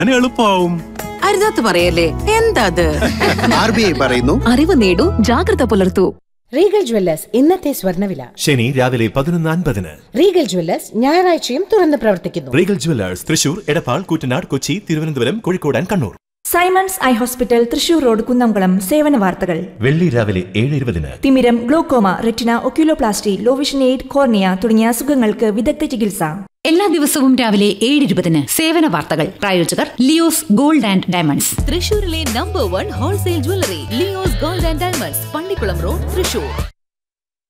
അങ്ങനെ എളുപ്പമാവും അരുതാത്ത് പറയല്ലേ എന്താ അത് ആർ ബി ഐ പറയുന്നു അറിവ് നേടൂ ജാഗ്രത പുലർത്തൂ റീഗൽ ജ്വല്ലേഴ്സ് ഇന്നത്തെ സ്വർണ്ണവില ശനി രാവിലെ പതിനൊന്ന് അൻപതിന് റീഗൽ ജ്വല്ലേഴ്സ് ഞായറാഴ്ചയും തുറന്ന് പ്രവർത്തിക്കുന്നു Regal jewellers Thrissur Edappal Koottanad Kochi Thiruvananthapuram Kozhikode and Kannur Simon's eye hospital Thrissur road Kunnamkulam സേവന വാർത്തകൾ വെള്ളി രാവിലെ ഏഴ് ഇരുപതിന് തിമിരം glaucoma retina oculoplasty low vision aid cornea തുടങ്ങിയ അസുഖങ്ങൾക്ക് വിദഗ്ധ ചികിത്സ എല്ലാ ദിവസവും രാവിലെ ഏഴ് ഇരുപതിന് സേവന വാർത്തകൾ പ്രായോജകർ ലിയോസ് ഗോൾഡ് ആൻഡ് ഡയമണ്ട്സ് തൃശൂരിലെ number one wholesale jewellery Leo's gold and diamonds Pallikulam road Thrissur